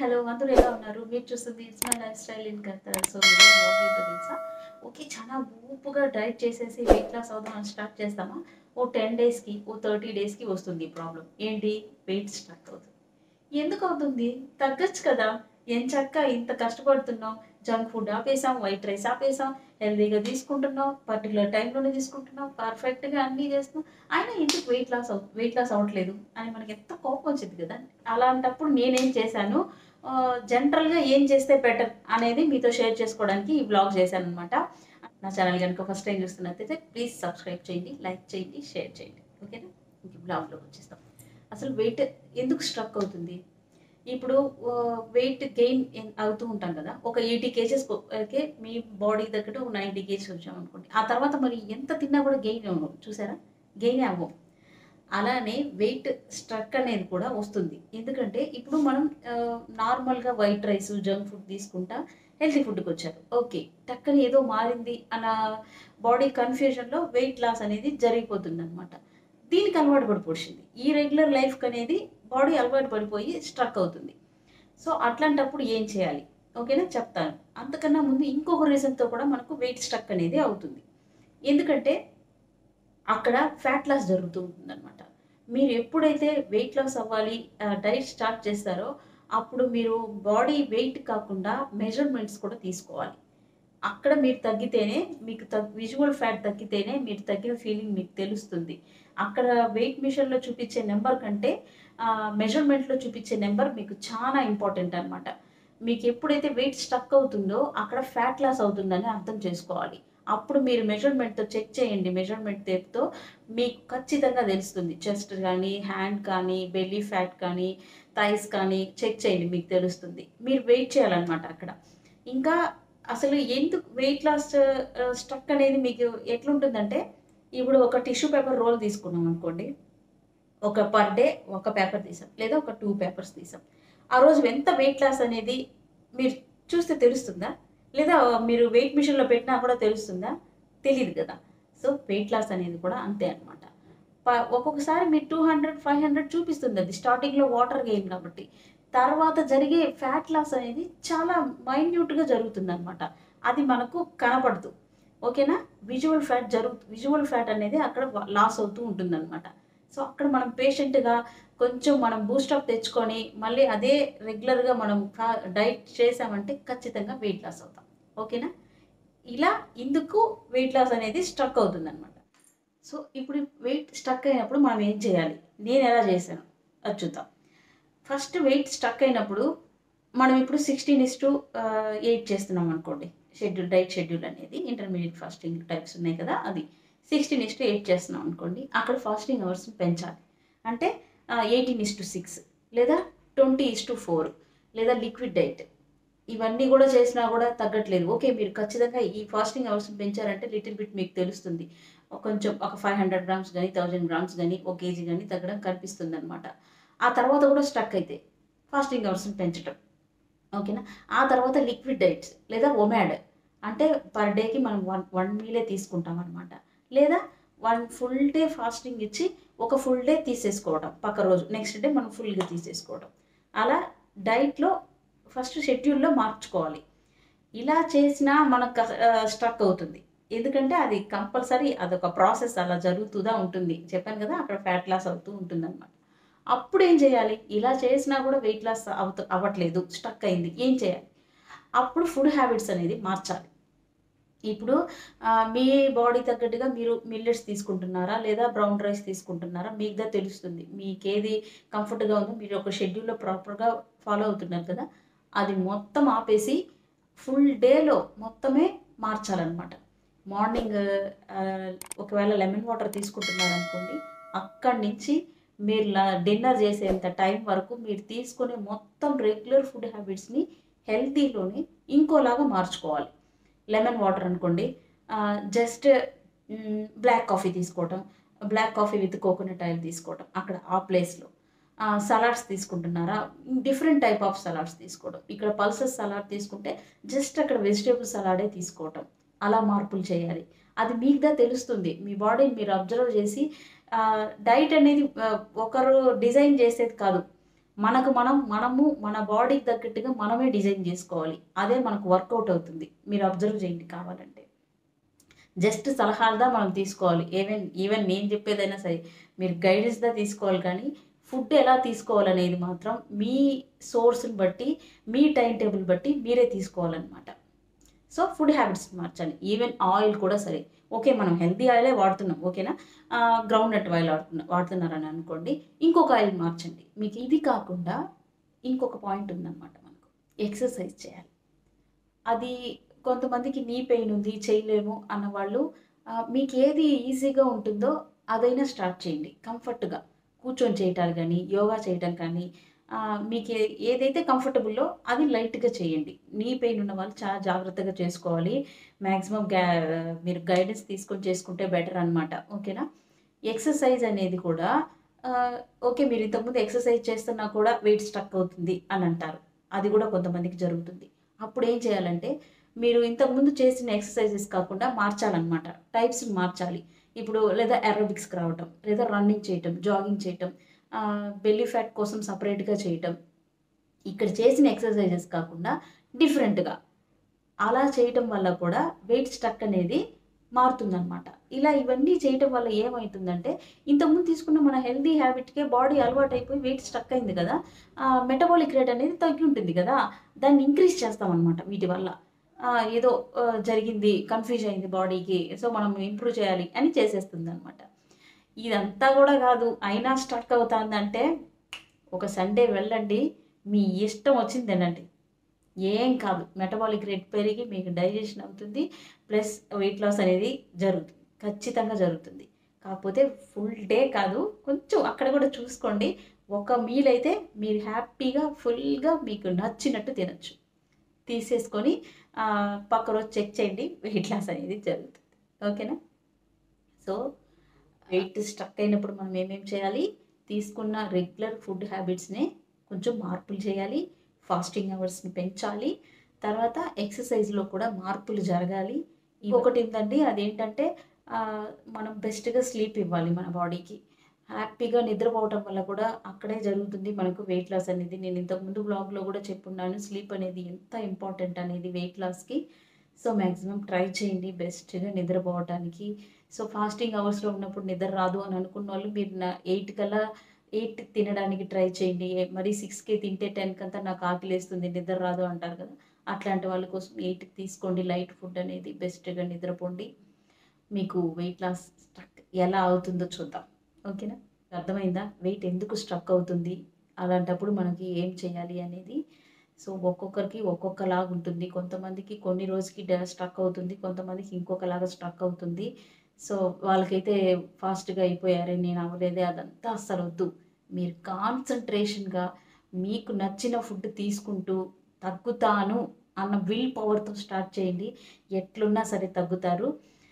hello అందరూ ఎలా ఉన్నారు మీరు చూస్తుంది it's my lifestyle in కథ సో ఈరోజు vlog ఏంటో తెలుసా ఓకే చాలా ఊపుగా డైట్ చేసేసి వెయిట్ లాస్ అవుదాం అని స్టార్ట్ చేస్తామా ఓ టెన్ డేస్కి ఓ థర్టీ డేస్కి వస్తుంది ఈ ప్రాబ్లం ఏంటి వెయిట్ స్టార్ట్ అవుతుంది ఎందుకు అవుతుంది తగ్గచ్చు కదా ఏం చక్క ఇంత కష్టపడుతున్నాం జంక్ ఫుడ్ ఆపేసాం వైట్ రైస్ ఆపేసాం హెల్దీగా తీసుకుంటున్నాం పర్టికులర్ టైంలోనే తీసుకుంటున్నాం పర్ఫెక్ట్గా అన్నీ చేస్తున్నాం అయినా ఎందుకు వెయిట్ లాస్ అవు వెయిట్ లాస్ అవ్వట్లేదు అని మనకి ఎంత కోపం వచ్చింది కదా అలాంటప్పుడు నేనేం చేశాను జనరల్గా ఏం చేస్తే బెటర్ అనేది మీతో షేర్ చేసుకోవడానికి ఈ బ్లాగ్ చేశాను అనమాట నా ఛానల్ కనుక ఫస్ట్ టైం చూస్తున్నట్టయితే ప్లీజ్ సబ్స్క్రైబ్ చేయండి లైక్ చేయండి షేర్ చేయండి ఓకేనా ఇంక బ్లాగ్లోకి వచ్చేస్తాం అసలు వెయిట్ ఎందుకు స్ట్రక్ అవుతుంది ఇప్పుడు వెయిట్ గెయిన్ అవుతూ ఉంటాం కదా ఒక ఎయిటీ కేజెస్ ఓకే మీ బాడీ తగ్గట్టు ఒక నైంటీ కేజెస్ వచ్చాం అనుకోండి ఆ తర్వాత మరి ఎంత తిన్నా కూడా గెయిన్ అవ్వం చూసారా గెయిన్ అవ్వం అలానే వెయిట్ స్ట్రక్ అనేది కూడా వస్తుంది ఎందుకంటే ఇప్పుడు మనం నార్మల్గా వైట్ రైస్ జంక్ ఫుడ్ తీసుకుంటా హెల్తీ ఫుడ్కి వచ్చారు ఓకే టక్కని ఏదో మారింది అన్న బాడీ కన్ఫ్యూజన్లో వెయిట్ లాస్ అనేది జరిగిపోతుంది అనమాట దీనికి అలవాటు పడిపోయింది ఈ రెగ్యులర్ లైఫ్కి అనేది బాడీ అలవాటు పడిపోయి స్ట్రక్ అవుతుంది సో అట్లాంటప్పుడు ఏం చేయాలి ఓకేనా చెప్తాను అంతకన్నా ముందు ఇంకొక రీజన్తో కూడా మనకు వెయిట్ స్ట్రక్ అనేది అవుతుంది ఎందుకంటే అక్కడ ఫ్యాట్ లాస్ జరుగుతూ ఉంటుందన్నమాట మీరు ఎప్పుడైతే వెయిట్ లాస్ అవ్వాలి డైట్ స్టార్ట్ చేస్తారో అప్పుడు మీరు బాడీ వెయిట్ కాకుండా మెజర్మెంట్స్ కూడా తీసుకోవాలి అక్కడ మీరు తగ్గితేనే మీకు తగ్ విజువల్ ఫ్యాట్ తగ్గితేనే మీరు తగ్గిన ఫీలింగ్ మీకు తెలుస్తుంది అక్కడ వెయిట్ మిషన్లో చూపించే నెంబర్ కంటే మెజర్మెంట్లో చూపించే నెంబర్ మీకు చాలా ఇంపార్టెంట్ అనమాట మీకు ఎప్పుడైతే వెయిట్ స్టక్ అవుతుందో అక్కడ ఫ్యాట్ లాస్ అవుతుందని అర్థం చేసుకోవాలి అప్పుడు మీరు మెజర్మెంట్తో చెక్ చేయండి మెజర్మెంట్ టేప్తో మీకు ఖచ్చితంగా తెలుస్తుంది చెస్ట్ కానీ హ్యాండ్ కానీ బెల్లీ ఫ్యాట్ కానీ థైస్ కానీ చెక్ చేయండి మీకు తెలుస్తుంది మీరు వెయిట్ చేయాలన్నమాట అక్కడ ఇంకా అసలు ఎందుకు వెయిట్ లాస్ స్ట్రక్ అనేది మీకు ఎట్లుంటుందంటే ఇప్పుడు ఒక టిష్యూ పేపర్ రోల్ తీసుకున్నాం అనుకోండి ఒక పర్ డే ఒక పేపర్ తీసాం లేదా ఒక టూ పేపర్స్ తీసాం ఆ రోజు ఎంత వెయిట్ లాస్ అనేది మీరు చూస్తే తెలుస్తుందా లేదా మీరు వెయిట్ మిషన్లో పెట్టినా కూడా తెలుస్తుందా తెలియదు కదా సో వెయిట్ లాస్ అనేది కూడా అంతే అనమాట ఒక్కొక్కసారి మీరు టూ హండ్రెడ్ ఫైవ్ హండ్రెడ్ చూపిస్తుంది అది స్టార్టింగ్లో వాటర్ గెయిన్ కాబట్టి తర్వాత జరిగే ఫ్యాట్ లాస్ అనేది చాలా మైన్యూట్గా జరుగుతుంది అనమాట అది మనకు కనపడదు ఓకేనా విజువల్ ఫ్యాట్ జరుగు విజువల్ ఫ్యాట్ అనేది అక్కడ లాస్ అవుతూ ఉంటుంది అనమాట సో అక్కడ మనం పేషెంట్గా కొంచెం మనం బూస్టప్ తెచ్చుకొని మళ్ళీ అదే రెగ్యులర్గా మనం డైట్ చేసామంటే ఖచ్చితంగా వెయిట్ లాస్ అవుతాం ఓకేనా ఇలా ఇందుకు వెయిట్ లాస్ అనేది స్ట్రక్ అవుతుంది అనమాట సో ఇప్పుడు వెయిట్ స్ట్రక్ అయినప్పుడు మనం ఏం చేయాలి నేను ఎలా చేశాను అది చూద్దాం ఫస్ట్ వెయిట్ స్ట్రక్ అయినప్పుడు మనం ఇప్పుడు సిక్స్టీన్ ఇస్ టు ఎయిట్ చేస్తున్నాం అనుకోండి షెడ్యూల్ డైట్ షెడ్యూల్ అనేది ఇంటర్మీడియట్ ఫాస్టింగ్ టైప్స్ ఉన్నాయి కదా అది సిక్స్టీన్ ఇస్ టు ఎయిట్ చేస్తున్నాం అనుకోండి అక్కడ ఫాస్టింగ్ అవర్స్ పెంచాలి అంటే ఎయిటీన్ ఇస్ టు సిక్స్ లేదా ట్వంటీ ఇస్ టు ఫోర్ లేదా లిక్విడ్ డైట్ ఇవన్నీ కూడా చేసినా కూడా తగ్గట్లేదు ఓకే మీరు ఖచ్చితంగా ఈ ఫాస్టింగ్ అవర్స్ పెంచారంటే లిటిల్ బిట్ మీకు తెలుస్తుంది కొంచెం ఒక ఫైవ్ హండ్రెడ్ గ్రామ్స్ కానీ థౌజండ్ గ్రామ్స్ కానీ ఒక కేజీ కానీ తగ్గడం కనిపిస్తుంది అనమాట ఆ తర్వాత కూడా స్టక్ అయితే ఫాస్టింగ్ అవర్స్ని పెంచడం ఓకేనా ఆ తర్వాత లిక్విడ్ డైట్స్ లేదా ఒమాడ్ అంటే పర్ డేకి మనం వన్ వన్ మీలే తీసుకుంటాం అనమాట లేదా వన్ ఫుల్ డే ఫాస్టింగ్ ఇచ్చి ఒక ఫుల్ డే తీసేసుకోవడం పక్క రోజు నెక్స్ట్ డే మనం ఫుల్గా తీసేసుకోవడం అలా డైట్లో ఫస్ట్ షెడ్యూల్లో మార్చుకోవాలి ఇలా చేసినా మనకు స్ట్రక్ అవుతుంది ఎందుకంటే అది కంపల్సరీ అదొక ప్రాసెస్ అలా జరుగుతూదా ఉంటుంది చెప్పాను కదా అక్కడ ఫ్యాట్ లాస్ అవుతూ ఉంటుంది అనమాట అప్పుడు ఏం చేయాలి ఇలా చేసినా కూడా వెయిట్ లాస్ అవుతూ అవ్వట్లేదు స్టక్ అయింది ఏం చేయాలి అప్పుడు ఫుడ్ హ్యాబిట్స్ అనేది మార్చాలి ఇప్పుడు మీ బాడీ తగ్గట్టుగా మీరు మిల్లెట్స్ తీసుకుంటున్నారా లేదా బ్రౌన్ రైస్ తీసుకుంటున్నారా మీకుగా తెలుస్తుంది మీకు ఏది కంఫర్ట్గా ఉందో మీరు ఒక షెడ్యూల్లో ప్రాపర్గా ఫాలో అవుతున్నారు కదా అది మొత్తం ఆపేసి ఫుల్ డేలో మొత్తమే మార్చాలన్నమాట మార్నింగ్ ఒకవేళ లెమన్ వాటర్ తీసుకుంటున్నారు అనుకోండి అక్కడి నుంచి మీరు డిన్నర్ చేసేంత టైం వరకు మీరు తీసుకునే మొత్తం రెగ్యులర్ ఫుడ్ హ్యాబిట్స్ని హెల్తీలోని ఇంకోలాగా మార్చుకోవాలి లెమన్ వాటర్ అనుకోండి జస్ట్ బ్లాక్ కాఫీ తీసుకోవటం black coffee with coconut oil తీసుకోవటం అక్కడ ఆ ప్లేస్లో సలాడ్స్ తీసుకుంటున్నారా డిఫరెంట్ టైప్ ఆఫ్ సలాడ్స్ తీసుకోవడం ఇక్కడ పల్సెస్ సలాడ్ తీసుకుంటే జస్ట్ అక్కడ వెజిటేబుల్ సలాడే తీసుకోవటం అలా మార్పులు చేయాలి అది మీకుదా తెలుస్తుంది మీ బాడీని మీరు అబ్జర్వ్ చేసి డైట్ అనేది ఒకరు డిజైన్ చేసేది కాదు మనకు మనం మనము మన బాడీకి తగ్గట్టుగా మనమే డిజైన్ చేసుకోవాలి అదే మనకు వర్కౌట్ అవుతుంది మీరు అబ్జర్వ్ చేయండి కావాలంటే జస్ట్ సలహాలుదా మనం తీసుకోవాలి ఈవెన్ ఈవెన్ నేను చెప్పేదైనా సరే మీరు గైడెన్స్దా తీసుకోవాలి కానీ ఫుడ్ ఎలా తీసుకోవాలనేది మాత్రం మీ సోర్స్ని బట్టి మీ టైం టేబుల్ బట్టి మీరే తీసుకోవాలన్నమాట సో ఫుడ్ హ్యాబిట్స్ మార్చాలి ఈవెన్ ఆయిల్ కూడా సరే ఓకే మనం హెల్తీ ఆయిలే వాడుతున్నాం ఓకేనా గ్రౌండ్ నట్ ఆయిల్ వాడుతున్నా వాడుతున్నారని అనుకోండి ఇంకొక ఆయిల్ మార్చండి మీకు ఇది కాకుండా ఇంకొక పాయింట్ ఉందన్నమాట మనకు ఎక్సర్సైజ్ చేయాలి అది కొంతమందికి నీ పెయిన్ ఉంది చేయలేము అన్న వాళ్ళు ఆ, మీకు ఏది ఈజీగా ఉంటుందో అదైనా స్టార్ట్ చేయండి కంఫర్ట్గా కూర్చొని చేయటాలు కానీ యోగా చేయటం కానీ ఆ, మీకు ఏ- ఏదైతే కంఫర్టబుల్లో అది లైట్గా చేయండి నీ పెయిన్ ఉన్న వాళ్ళు చాలా జాగ్రత్తగా చేసుకోవాలి మ్యాక్సిమం గ్యా మీరు గైడెన్స్ తీసుకొని చేసుకుంటే బెటర్ అనమాట ఓకేనా ఎక్సర్సైజ్ అనేది కూడా ఆ, ఓకే మీరు ఇంతకుముందు ఎక్సర్సైజ్ చేస్తున్నా కూడా వెయిట్ స్టక్ అవుతుంది అని అంటారు అది కూడా కొంతమందికి జరుగుతుంది అప్పుడు ఏం చేయాలంటే మీరు ఇంతకుముందు చేసిన ఎక్సర్సైజెస్ కాకుండా మార్చాలన్నమాట టైప్స్ మార్చాలి ఇప్పుడు లేదా అరోబిక్స్కి రావటం లేదా రన్నింగ్ చేయటం జాగింగ్ చేయటం బెల్లీ ఫ్యాట్ కోసం సపరేట్గా చేయటం ఇక్కడ చేసిన ఎక్సర్సైజెస్ కాకుండా డిఫరెంట్గా అలా చేయటం వల్ల కూడా వెయిట్ స్టక్ అనేది మారుతుందన్నమాట ఇలా ఇవన్నీ చేయటం వల్ల ఏమవుతుందంటే ఇంతకుముందు తీసుకున్న మన హెల్దీ హ్యాబిట్కే బాడీ అలవాటు అయిపోయి వెయిట్ స్టక్ అయింది కదా మెటబాలిక్ రేట్ అనేది తగ్గి ఉంటుంది కదా దాన్ని ఇంక్రీజ్ చేస్తామన్నమాట వీటి వల్ల ఆ, ఏదో ఆ, జరిగింది కన్ఫ్యూజ్ అయింది బాడీకి సో మనం ఇంప్రూవ్ చేయాలి అని చేసేస్తుంది అనమాట ఇదంతా కూడా కాదు అయినా స్టక్ అవుతుందంటే ఒక సండే వెళ్ళండి మీ ఇష్టం వచ్చింది తినండి ఏం కాదు మెటబాలిక్ రేట్ పెరిగి మీకు డైజెషన్ అవుతుంది ప్లస్ వెయిట్ లాస్ అనేది జరుగుతుంది ఖచ్చితంగా జరుగుతుంది కాకపోతే ఫుల్ డే కాదు కొంచెం అక్కడ కూడా చూసుకోండి ఒక మీల్ అయితే మీరు హ్యాపీగా ఫుల్గా మీకు నచ్చినట్టు తినచ్చు తీసేసుకొని ఆ, పక్క రోజు చెక్ చేయండి వెయిట్ లాస్ అనేది జరుగుతుంది ఓకేనా సో వెయిట్ స్టక్ అయినప్పుడు మనం ఏమేం చేయాలి తీసుకున్న రెగ్యులర్ ఫుడ్ హ్యాబిట్స్ని కొంచెం మార్పులు చేయాలి ఫాస్టింగ్ అవర్స్ని పెంచాలి తర్వాత ఎక్సర్సైజ్లో కూడా మార్పులు జరగాలి ఇంకొకటి ఏంటండి అదేంటంటే ఆ, మనం బెస్ట్గా స్లీప్ ఇవ్వాలి మన బాడీకి హ్యాపీగా నిద్రపోవటం వల్ల కూడా అక్కడే జరుగుతుంది మనకు వెయిట్ లాస్ అనేది నేను ఇంతకుముందు బ్లాగ్లో కూడా చెప్పున్నాను స్లీప్ అనేది ఎంత ఇంపార్టెంట్ అనేది వెయిట్ లాస్కి సో మ్యాక్సిమం ట్రై చేయండి బెస్ట్గా నిద్రపోవటానికి సో ఫాస్టింగ్ అవర్స్లో ఉన్నప్పుడు నిద్ర రాదు అని అనుకున్న వాళ్ళు మీరు నా ఎయిట్ కల్లా ఎయిట్ తినడానికి ట్రై చేయండి మరి సిక్స్కి తింటే టెన్కి అంతా నాకు ఆకలేస్తుంది నిద్ర రాదు అంటారు కదా అట్లాంటి వాళ్ళ కోసం ఎయిట్కి తీసుకోండి లైట్ ఫుడ్ అనేది బెస్ట్గా నిద్రపోండి మీకు వెయిట్ లాస్ స్ట్రక్ ఎలా అవుతుందో చూద్దాం ఓకేనా అర్థమైందా వెయిట్ ఎందుకు స్ట్రక్ అవుతుంది అలాంటప్పుడు మనకి ఏం చేయాలి అనేది సో ఒక్కొక్కరికి ఒక్కొక్కలాగా ఉంటుంది కొంతమందికి కొన్ని రోజుకి స్ట్రక్ అవుతుంది కొంతమందికి ఇంకొకలాగా స్ట్రక్ అవుతుంది సో వాళ్ళకైతే ఫాస్ట్గా అయిపోయారే నేను అవ్వలేదే అదంతా అస్సలు వద్దు మీరు కాన్సన్ట్రేషన్గా మీకు నచ్చిన ఫుడ్ తీసుకుంటూ తగ్గుతాను అన్న విల్ పవర్తో స్టార్ట్ చేయండి ఎట్లున్నా సరే తగ్గుతారు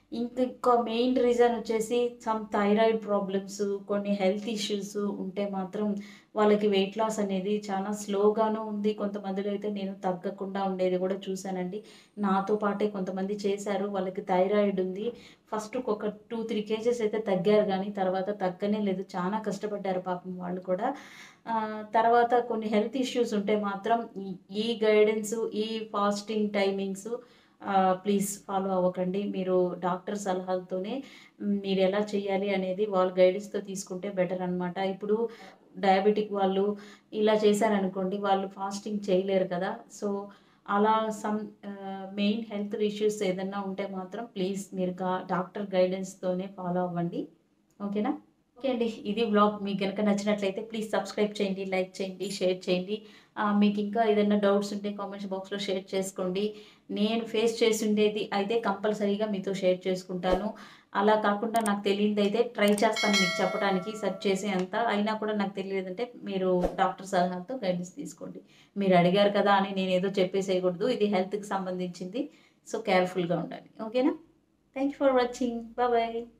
ఇంకొక మెయిన్ రీజన్ వచ్చేసి సమ్ థైరాయిడ్ ప్రాబ్లమ్స్ కొన్ని హెల్త్ ఇష్యూస్ ఉంటే మాత్రం వాళ్ళకి వెయిట్ లాస్ అనేది చాలా స్లోగాను ఉంది కొంతమందిలో అయితే నేను తగ్గకుండా ఉండేది కూడా చూశానండి నాతో పాటే కొంతమంది చేశారు వాళ్ళకి థైరాయిడ్ ఉంది ఫస్ట్ ఒక టూ త్రీ కేజెస్ అయితే తగ్గారు కానీ తర్వాత తగ్గనే లేదు చాలా కష్టపడ్డారు పాపం వాళ్ళు కూడా ఆ, తర్వాత కొన్ని హెల్త్ ఇష్యూస్ ఉంటే మాత్రం ఈ- ఈ గైడెన్స్ ఈ ఫాస్టింగ్ టైమింగ్స్ ప్లీజ్ ఫాలో అవ్వకండి మీరు డాక్టర్ సలహాలతోనే మ్, మీరు ఎలా చేయాలి అనేది వాళ్ళ గైడెన్స్తో తీసుకుంటే బెటర్ అనమాట ఇప్పుడు డయాబెటిక్ వాళ్ళు ఇలా చేశారనుకోండి వాళ్ళు ఫాస్టింగ్ చేయలేరు కదా సో అలా సమ్ మెయిన్ హెల్త్ ఇష్యూస్ ఏదన్నా ఉంటే మాత్రం ప్లీజ్ మీరు గా డాక్టర్ గైడెన్స్తోనే ఫాలో అవ్వండి ఓకేనా ఓకే అండి ఇది బ్లాగ్ మీకు కనుక నచ్చినట్లయితే ప్లీజ్ సబ్స్క్రైబ్ చేయండి లైక్ చేయండి షేర్ చేయండి ఆ, మీకు ఇంకా ఏదైనా డౌట్స్ ఉంటే కామెంట్స్ బాక్స్లో షేర్ చేసుకోండి నేను ఫేస్ చేసి ఉండేది అయితే కంపల్సరీగా మీతో షేర్ చేసుకుంటాను అలా కాకుండా నాకు తెలియదు అయితే ట్రై చేస్తాను మీకు చెప్పడానికి సెర్చ్ చేసే అంత అయినా కూడా నాకు తెలియదంటే మీరు డాక్టర్ సలహాతో గైడెన్స్ తీసుకోండి మీరు అడిగారు కదా అని నేను ఏదో చెప్పేసేయకూడదు ఇది హెల్త్కి సంబంధించింది సో కేర్ఫుల్గా ఉండాలి ఓకేనా thank you for watching bye